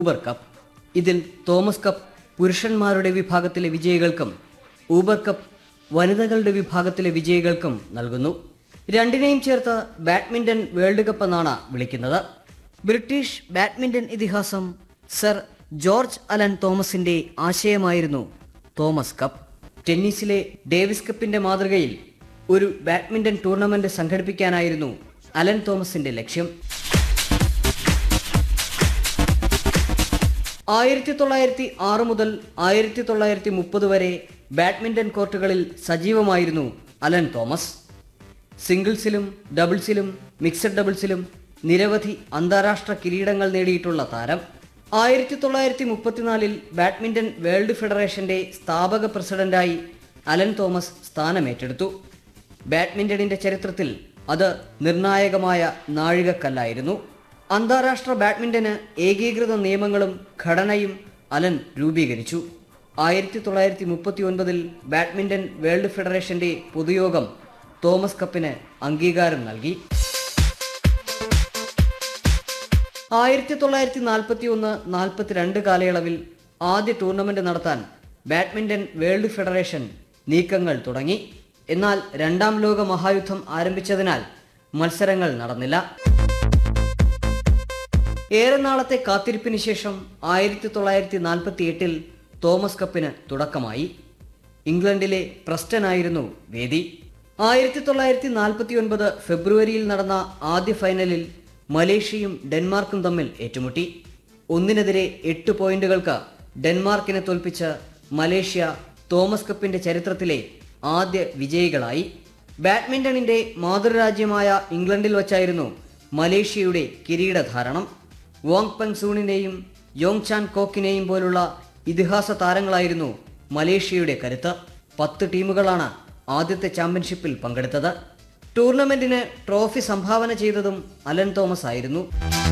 Uber cup ഇതിൽ Thomas cup പുരുഷന്മാരുടെ വിഭാഗത്തിലെ വിജയികൾക്കും ഊബർ കപ്പ് വനിതകളുടെ വിഭാഗത്തിലെ വിജയികൾക്കും നൽകുന്നു രണ്ടിനെയും ചേർത്ത് ബാഡ്മിന്റൺ വേൾഡ് കപ്പ് എന്നാണ് വിളിക്കുന്നത് ബ്രിട്ടീഷ് ബാഡ്മിന്റൺ ഇതിഹാസം സർ ജോർജ് അലൻ തോമസിന്റെ ആശയമായിരുന്നു തോമസ് കപ്പ് ടെന്നീസിലെ ഡേവിസ് കപ്പിന്റെ മാതൃകയിൽ ഒരു ബാഡ്മിന്റൺ ടൂർണമെന്റ് സംഘടിപ്പിക്കാനായിരുന്നു അലൻ തോമസിന്റെ ലക്ഷ്യം ആയിരത്തി തൊള്ളായിരത്തി ആറ് മുതൽ ആയിരത്തി തൊള്ളായിരത്തി മുപ്പത് വരെ ബാഡ്മിന്റൺ കോർട്ടുകളിൽ സജീവമായിരുന്നു അലൻ തോമസ് സിംഗിൾസിലും ഡബിൾസിലും മിക്സഡ് ഡബിൾസിലും നിരവധി അന്താരാഷ്ട്ര കിരീടങ്ങൾ നേടിയിട്ടുള്ള താരം ആയിരത്തി തൊള്ളായിരത്തി മുപ്പത്തിനാലിൽ ബാഡ്മിന്റൺ വേൾഡ് ഫെഡറേഷന്റെ സ്ഥാപക പ്രസിഡന്റായി അലൻ തോമസ് സ്ഥാനമേറ്റെടുത്തു ബാഡ്മിന്റണിന്റെ ചരിത്രത്തിൽ അത് നിർണായകമായ നാഴികക്കല്ലായിരുന്നു അന്താരാഷ്ട്ര ബാഡ്മിന്റന് ഏകീകൃത നിയമങ്ങളും ഘടനയും അലൻ രൂപീകരിച്ചു ആയിരത്തി തൊള്ളായിരത്തി മുപ്പത്തി ഒൻപതിൽ ബാഡ്മിന്റൺ വേൾഡ് ഫെഡറേഷന്റെ പൊതുയോഗം തോമസ് കപ്പിന് അംഗീകാരം നൽകി ആയിരത്തി തൊള്ളായിരത്തി നാൽപ്പത്തി ഒന്ന് നാൽപ്പത്തിരണ്ട് കാലയളവിൽ ആദ്യ ടൂർണമെന്റ് നടത്താൻ ബാഡ്മിന്റൺ വേൾഡ് ഫെഡറേഷൻ നീക്കങ്ങൾ തുടങ്ങി എന്നാൽ രണ്ടാം ലോക മഹായുദ്ധം ആരംഭിച്ചതിനാൽ മത്സരങ്ങൾ നടന്നില്ല ഏറെ നാളത്തെ കാത്തിരിപ്പിന് ശേഷം ആയിരത്തി തൊള്ളായിരത്തി നാൽപ്പത്തി എട്ടിൽ തോമസ് കപ്പിന് തുടക്കമായി ഇംഗ്ലണ്ടിലെ പ്രസ്റ്റനായിരുന്നു വേദി ആയിരത്തി തൊള്ളായിരത്തി നാൽപ്പത്തി ഒൻപത് ഫെബ്രുവരിയിൽ നടന്ന ആദ്യ ഫൈനലിൽ മലേഷ്യയും ഡെൻമാർക്കും തമ്മിൽ ഏറ്റുമുട്ടി ഒന്നിനെതിരെ എട്ട് പോയിന്റുകൾക്ക് ഡെൻമാർക്കിനെ തോൽപ്പിച്ച് മലേഷ്യ തോമസ് കപ്പിന്റെ ചരിത്രത്തിലെ ആദ്യ വിജയികളായി ബാഡ്മിന്റണിന്റെ മാതൃരാജ്യമായ ഇംഗ്ലണ്ടിൽ വച്ചായിരുന്നു മലേഷ്യയുടെ കിരീടധാരണം വോങ് പെങ് സൂണിനെയും യോങ് ചാൻ കോക്കിനെയും പോലുള്ള ഇതിഹാസ താരങ്ങളായിരുന്നു മലേഷ്യയുടെ കരുത്ത് പത്ത് ടീമുകളാണ് ആദ്യത്തെ ചാമ്പ്യൻഷിപ്പിൽ പങ്കെടുത്തത് ടൂർണമെന്റിന് ട്രോഫി സംഭാവന ചെയ്തതും അലൻ തോമസ് ആയിരുന്നു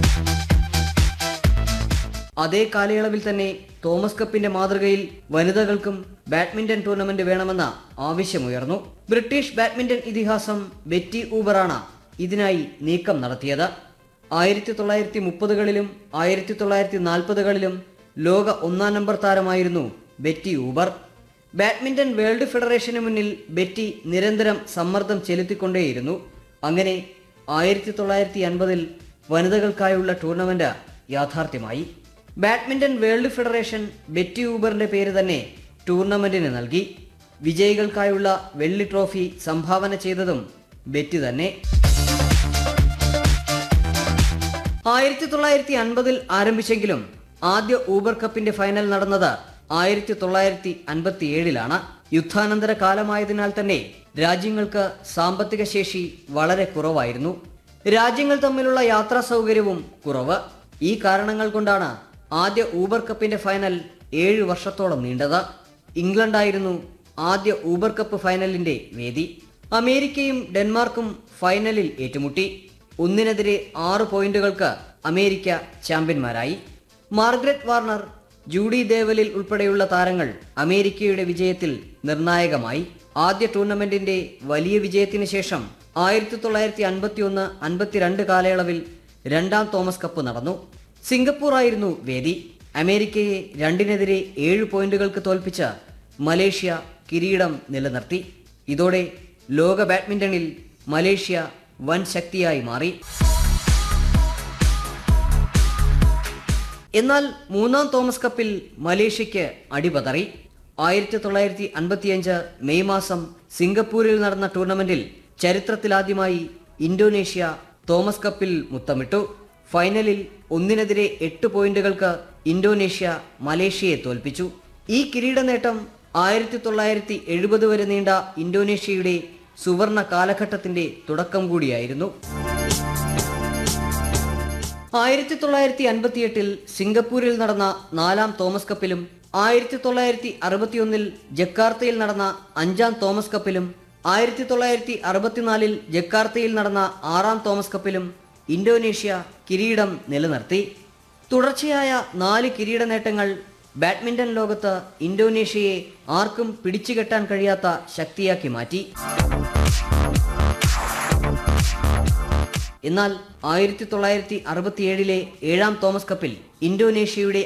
അതേ കാലയളവിൽ തന്നെ തോമസ് കപ്പിന്റെ മാതൃകയിൽ വനിതകൾക്കും ബാഡ്മിന്റൺ ടൂർണമെന്റ് വേണമെന്ന ആവശ്യമുയർന്നു ബ്രിട്ടീഷ് ബാഡ്മിന്റൺ ഇതിഹാസം ബെറ്റി ഊബറാണ് ഇതിനായി നീക്കം നടത്തിയത് ആയിരത്തി തൊള്ളായിരത്തി മുപ്പതുകളിലും ആയിരത്തി തൊള്ളായിരത്തി നാൽപ്പതുകളിലും ലോക ഒന്നാം നമ്പർ താരമായിരുന്നു ബെറ്റി ഊബർ ബാഡ്മിന്റൺ വേൾഡ് ഫെഡറേഷന് മുന്നിൽ ബെറ്റി നിരന്തരം സമ്മർദ്ദം ചെലുത്തിക്കൊണ്ടേയിരുന്നു അങ്ങനെ ആയിരത്തി തൊള്ളായിരത്തി അൻപതിൽ വനിതകൾക്കായുള്ള ടൂർണമെന്റ് യാഥാർത്ഥ്യമായി ബാഡ്മിന്റൺ വേൾഡ് ഫെഡറേഷൻ ബെറ്റി ഊബറിന്റെ പേര് തന്നെ ടൂർണമെന്റിന് നൽകി വിജയികൾക്കായുള്ള വെള്ളി ട്രോഫി സംഭാവന ചെയ്തതും ബെറ്റി തന്നെ ആയിരത്തി തൊള്ളായിരത്തി അൻപതിൽ ആരംഭിച്ചെങ്കിലും ആദ്യ ഊബർ കപ്പിന്റെ ഫൈനൽ നടന്നത് ആയിരത്തി തൊള്ളായിരത്തി അൻപത്തി ഏഴിലാണ് യുദ്ധാനന്തര കാലമായതിനാൽ തന്നെ രാജ്യങ്ങൾക്ക് സാമ്പത്തിക ശേഷി വളരെ കുറവായിരുന്നു രാജ്യങ്ങൾ തമ്മിലുള്ള യാത്രാ സൗകര്യവും കുറവ് ഈ കാരണങ്ങൾ കൊണ്ടാണ് ആദ്യ ഊബർ കപ്പിന്റെ ഫൈനൽ ഏഴ് വർഷത്തോളം നീണ്ടത് ഇംഗ്ലണ്ടായിരുന്നു ആദ്യ ഊബർ കപ്പ് ഫൈനലിന്റെ വേദി അമേരിക്കയും ഡെൻമാർക്കും ഫൈനലിൽ ഏറ്റുമുട്ടി ഒന്നിനെതിരെ ആറ് പോയിന്റുകൾക്ക് അമേരിക്ക ചാമ്പ്യന്മാരായി മാർഗ്രറ്റ് വാർണർ ജൂഡി ദേവലിൽ ഉൾപ്പെടെയുള്ള താരങ്ങൾ അമേരിക്കയുടെ വിജയത്തിൽ നിർണായകമായി ആദ്യ ടൂർണമെന്റിന്റെ വലിയ വിജയത്തിന് ശേഷം ആയിരത്തി തൊള്ളായിരത്തി അൻപത്തി ഒന്ന് അൻപത്തിരണ്ട് കാലയളവിൽ രണ്ടാം തോമസ് കപ്പ് നടന്നു സിംഗപ്പൂർ ആയിരുന്നു വേദി അമേരിക്കയെ രണ്ടിനെതിരെ ഏഴ് പോയിന്റുകൾക്ക് തോൽപ്പിച്ച മലേഷ്യ കിരീടം നിലനിർത്തി ഇതോടെ ലോക ബാഡ്മിന്റണിൽ മലേഷ്യ വൻ ശക്തിയായി മാറി എന്നാൽ മൂന്നാം തോമസ് കപ്പിൽ മലേഷ്യയ്ക്ക് അടിപതറി ആയിരത്തി തൊള്ളായിരത്തി അൻപത്തിയഞ്ച് മെയ് മാസം സിംഗപ്പൂരിൽ നടന്ന ടൂർണമെന്റിൽ ചരിത്രത്തിലാദ്യമായി ഇന്തോനേഷ്യ തോമസ് കപ്പിൽ മുത്തമിട്ടു ഫൈനലിൽ ഒന്നിനെതിരെ എട്ട് പോയിന്റുകൾക്ക് ഇന്തോനേഷ്യ മലേഷ്യയെ തോൽപ്പിച്ചു ഈ കിരീട നേട്ടം ആയിരത്തി തൊള്ളായിരത്തി എഴുപത് വരെ നീണ്ട ഇന്തോനേഷ്യയുടെ സുവർണ കാലഘട്ടത്തിന്റെ തുടക്കം കൂടിയായിരുന്നു ആയിരത്തി തൊള്ളായിരത്തി അൻപത്തിയെട്ടിൽ സിംഗപ്പൂരിൽ നടന്ന നാലാം തോമസ് കപ്പിലും ആയിരത്തി തൊള്ളായിരത്തി അറുപത്തിയൊന്നിൽ ജക്കാർത്തയിൽ നടന്ന അഞ്ചാം തോമസ് കപ്പിലും ആയിരത്തി തൊള്ളായിരത്തി അറുപത്തിനാലിൽ ജക്കാർത്തയിൽ നടന്ന ആറാം തോമസ് കപ്പിലും ഇന്തോനേഷ്യ കിരീടം നിലനിർത്തി തുടർച്ചയായ നാല് കിരീട നേട്ടങ്ങൾ ബാഡ്മിന്റൺ ലോകത്ത് ഇന്തോനേഷ്യയെ ആർക്കും പിടിച്ചുകെട്ടാൻ കഴിയാത്ത ശക്തിയാക്കി മാറ്റി എന്നാൽ ആയിരത്തി തൊള്ളായിരത്തി അറുപത്തിയേഴിലെ ഏഴാം തോമസ് കപ്പിൽ ഇന്തോനേഷ്യയുടെ